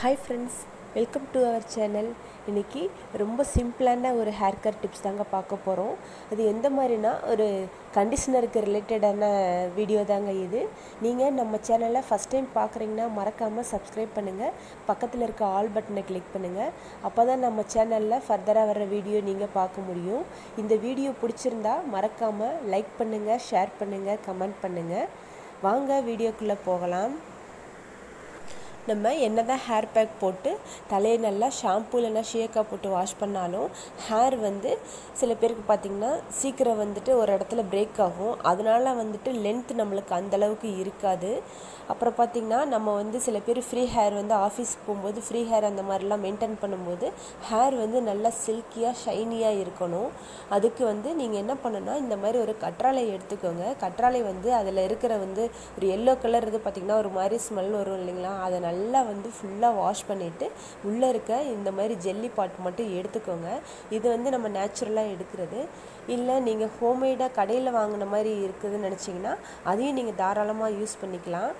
hi friends welcome to our channel இன்றைக்கி ரொம்ப சிம்பிளான ஒரு ஹேர் கட் டிப்ஸ் தாங்க பார்க்க போகிறோம் அது எந்த மாதிரினா ஒரு கண்டிஷனருக்கு ரிலேட்டடான வீடியோ தாங்க இது நீங்கள் நம்ம சேனலை ஃபஸ்ட் டைம் பார்க்குறீங்கன்னா மறக்காமல் சப்ஸ்கிரைப் பண்ணுங்கள் பக்கத்தில் இருக்க ஆல் பட்டனை கிளிக் பண்ணுங்கள் அப்போ தான் நம்ம சேனலில் ஃபர்தராக வர வீடியோ நீங்கள் பார்க்க முடியும் இந்த வீடியோ பிடிச்சிருந்தா மறக்காமல் லைக் பண்ணுங்கள் ஷேர் பண்ணுங்கள் கமெண்ட் பண்ணுங்கள் வாங்க வீடியோக்குள்ளே போகலாம் நம்ம என்ன தான் ஹேர் பேக் போட்டு தலையை நல்லா ஷாம்பு இல்லைன்னா ஷேக்காக போட்டு வாஷ் பண்ணாலும் ஹேர் வந்து சில பேருக்கு பார்த்திங்கன்னா சீக்கிரம் வந்துட்டு ஒரு இடத்துல பிரேக் ஆகும் அதனால வந்துட்டு லென்த் நம்மளுக்கு அந்தளவுக்கு இருக்காது அப்புறம் பார்த்திங்கன்னா நம்ம வந்து சில பேர் ஃப்ரீ ஹேர் வந்து ஆஃபீஸ் போகும்போது ஃப்ரீ ஹேர் அந்த மாதிரிலாம் மெயின்டைன் பண்ணும்போது ஹேர் வந்து நல்லா சில்கியாக ஷைனியாக இருக்கணும் அதுக்கு வந்து நீங்கள் என்ன பண்ணணும்னா இந்த மாதிரி ஒரு கற்றாழை எடுத்துக்கோங்க கற்றாழை வந்து அதில் இருக்கிற வந்து ஒரு எல்லோ கலர் இது பார்த்திங்கன்னா ஒரு மாதிரி ஸ்மெல் வரும் இல்லைங்களா அதை நல்லா வந்து ஃபுல்லாக வாஷ் பண்ணிவிட்டு உள்ளே இருக்க இந்த மாதிரி ஜெல்லி பாட் மட்டும் எடுத்துக்கோங்க இது வந்து நம்ம நேச்சுரலாக எடுக்கிறது இல்லை நீங்கள் ஹோம்மேடாக கடையில் வாங்கின மாதிரி இருக்குதுன்னு நினச்சிங்கன்னா அதையும் நீங்கள் தாராளமாக யூஸ் பண்ணிக்கலாம்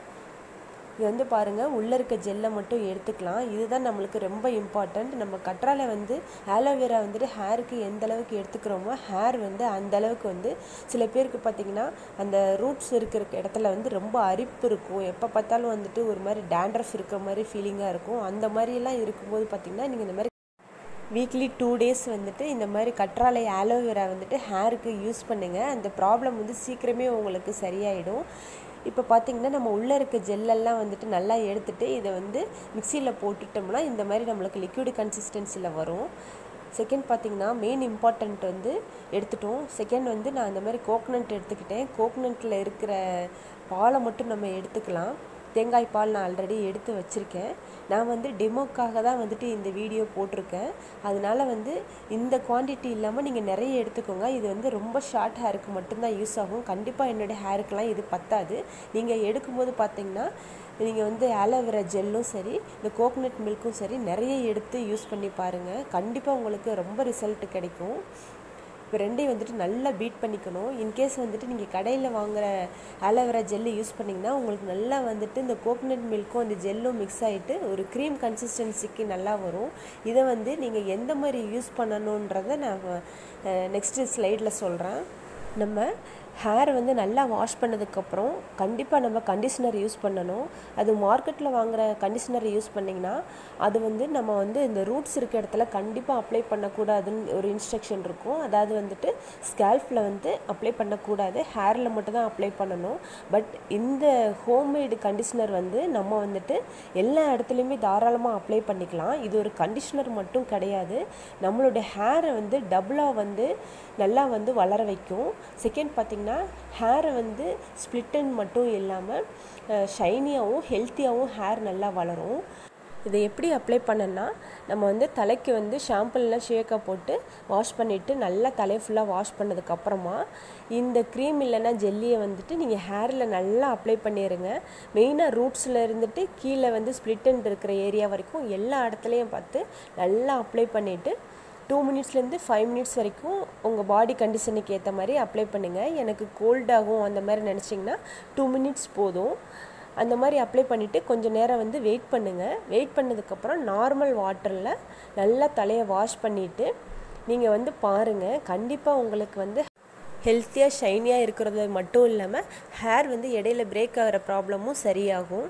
இது வந்து பாருங்கள் உள்ளே இருக்க ஜெல்லை மட்டும் எடுத்துக்கலாம் இதுதான் நம்மளுக்கு ரொம்ப இம்பார்ட்டண்ட் நம்ம கற்றாழை வந்து ஆலோவேரா வந்துட்டு ஹேருக்கு எந்த அளவுக்கு எடுத்துக்கிறோமோ ஹேர் வந்து அந்த அளவுக்கு வந்து சில பேருக்கு பார்த்திங்கன்னா அந்த ரூட்ஸ் இருக்கிற இடத்துல வந்து ரொம்ப அரிப்பு இருக்கும் எப்போ பார்த்தாலும் வந்துட்டு ஒரு மாதிரி டேண்ட்ரஃப் இருக்கிற மாதிரி ஃபீலிங்காக இருக்கும் அந்த மாதிரிலாம் இருக்கும்போது பார்த்திங்கன்னா நீங்கள் இந்த மாதிரி வீக்லி டூ டேஸ் வந்துட்டு இந்த மாதிரி கற்றாழை ஆலோவேரா வந்துட்டு ஹேருக்கு யூஸ் பண்ணுங்கள் அந்த ப்ராப்ளம் வந்து சீக்கிரமே உங்களுக்கு சரியாயிடும் இப்போ பார்த்திங்கன்னா நம்ம உள்ளே இருக்க ஜெல்லெல்லாம் வந்துட்டு நல்லா எடுத்துகிட்டு இதை வந்து மிக்சியில் போட்டுட்டோம்னா இந்த மாதிரி நம்மளுக்கு லிக்விட் கன்சிஸ்டன்சியில் வரும் செகண்ட் பார்த்திங்கன்னா மெயின் இம்பார்ட்டண்ட் வந்து எடுத்துட்டோம் செகண்ட் வந்து நான் இந்த மாதிரி கோக்னட் எடுத்துக்கிட்டேன் கோக்னட்டில் இருக்கிற பாலை மட்டும் நம்ம எடுத்துக்கலாம் தேங்காய் பால் நான் ஆல்ரெடி எடுத்து வச்சுருக்கேன் நான் வந்து டெமோக்காக தான் வந்துட்டு இந்த வீடியோ போட்டிருக்கேன் அதனால் வந்து இந்த குவான்டிட்டி இல்லாமல் நீங்கள் நிறைய எடுத்துக்கோங்க இது வந்து ரொம்ப ஷார்ட் ஹேருக்கு மட்டும்தான் யூஸ் ஆகும் கண்டிப்பாக என்னுடைய ஹேருக்கெலாம் இது பத்தாது நீங்கள் எடுக்கும்போது பார்த்தீங்கன்னா நீங்கள் வந்து ஆலோவேரா ஜெல்லும் சரி இந்த கோகோனட் மில்க்கும் சரி நிறைய எடுத்து யூஸ் பண்ணி பாருங்கள் கண்டிப்பாக உங்களுக்கு ரொம்ப ரிசல்ட் கிடைக்கும் இப்போ ரெண்டையும் வந்துட்டு நல்லா பீட் பண்ணிக்கணும் இன்கேஸ் வந்துட்டு நீங்கள் கடையில் வாங்குகிற ஆலோவேரா ஜெல்லு யூஸ் பண்ணிங்கன்னா உங்களுக்கு நல்லா வந்துட்டு இந்த கோகோனட் மில்க்கும் அந்த ஜெல்லும் மிக்ஸ் ஆகிட்டு ஒரு க்ரீம் கன்சிஸ்டன்சிக்கு நல்லா வரும் இதை வந்து நீங்கள் எந்த மாதிரி யூஸ் பண்ணணுன்றதை நான் நெக்ஸ்ட்டு ஸ்லைடில் சொல்கிறேன் நம்ம ஹேர் வந்து நல்லா வாஷ் பண்ணதுக்கப்புறம் கண்டிப்பாக நம்ம கண்டிஷ்னர் யூஸ் பண்ணணும் அது மார்க்கெட்டில் வாங்குகிற கண்டிஷ்னர் யூஸ் பண்ணிங்கன்னா அது வந்து நம்ம வந்து இந்த ரூட்ஸ் இருக்க இடத்துல கண்டிப்பாக அப்ளை பண்ணக்கூடாதுன்னு ஒரு இன்ஸ்ட்ரக்ஷன் இருக்கும் அதாவது வந்துட்டு ஸ்கேல்ஃபில் வந்து அப்ளை பண்ணக்கூடாது ஹேரில் மட்டும் தான் அப்ளை பண்ணணும் பட் இந்த ஹோம்மேடு கண்டிஷ்னர் வந்து நம்ம வந்துட்டு எல்லா இடத்துலையுமே தாராளமாக அப்ளை பண்ணிக்கலாம் இது ஒரு கண்டிஷ்னர் மட்டும் கிடையாது நம்மளுடைய ஹேரை வந்து டபுளாக வந்து நல்லா வந்து வளர வைக்கும் செகண்ட் பார்த்திங்கன்னா ஹேரை வந்து ஸ்ப்ளிட்டன் மட்டும் இல்லாமல் ஷைனியாகவும் ஹெல்த்தியாகவும் ஹேர் நல்லா வளரும் இதை எப்படி அப்ளை பண்ணனா நம்ம வந்து தலைக்கு வந்து ஷாம்புலாம் ஷேக்காக போட்டு வாஷ் பண்ணிவிட்டு நல்லா தலையை ஃபுல்லாக வாஷ் பண்ணதுக்கப்புறமா இந்த க்ரீம் இல்லைன்னா ஜெல்லியை வந்துட்டு நீங்கள் ஹேரில் நல்லா அப்ளை பண்ணிடுங்க மெயினாக ரூட்ஸில் இருந்துட்டு கீழே வந்து ஸ்ப்ளிட்டன் இருக்கிற ஏரியா வரைக்கும் எல்லா இடத்துலையும் பார்த்து நல்லா அப்ளை பண்ணிவிட்டு டூ மினிட்ஸ்லேருந்து ஃபைவ் மினிட்ஸ் வரைக்கும் உங்கள் பாடி கண்டிஷனுக்கு ஏற்ற மாதிரி அப்ளை பண்ணுங்கள் எனக்கு கோல்டாகும் அந்த மாதிரி நினச்சிங்கன்னா டூ மினிட்ஸ் போதும் அந்த மாதிரி அப்ளை பண்ணிவிட்டு கொஞ்சம் நேரம் வந்து வெயிட் பண்ணுங்கள் வெயிட் பண்ணதுக்கப்புறம் நார்மல் வாட்டரில் நல்லா தலையை வாஷ் பண்ணிவிட்டு நீங்கள் வந்து பாருங்கள் கண்டிப்பாக உங்களுக்கு வந்து ஹெல்த்தியாக ஷைனியாக இருக்கிறது மட்டும் இல்லாமல் ஹேர் வந்து இடையில பிரேக் ஆகிற ப்ராப்ளமும் சரியாகும்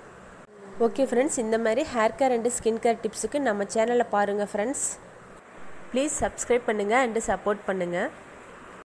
ஓகே ஃப்ரெண்ட்ஸ் இந்த மாதிரி hair care and skin care டிப்ஸுக்கு நம்ம சேனலை பாருங்கள் ஃப்ரெண்ட்ஸ் ப்ளீஸ் சப்ஸ்கிரைப் பண்ணுங்கள் அண்டு சப்போர்ட் பண்ணுங்கள்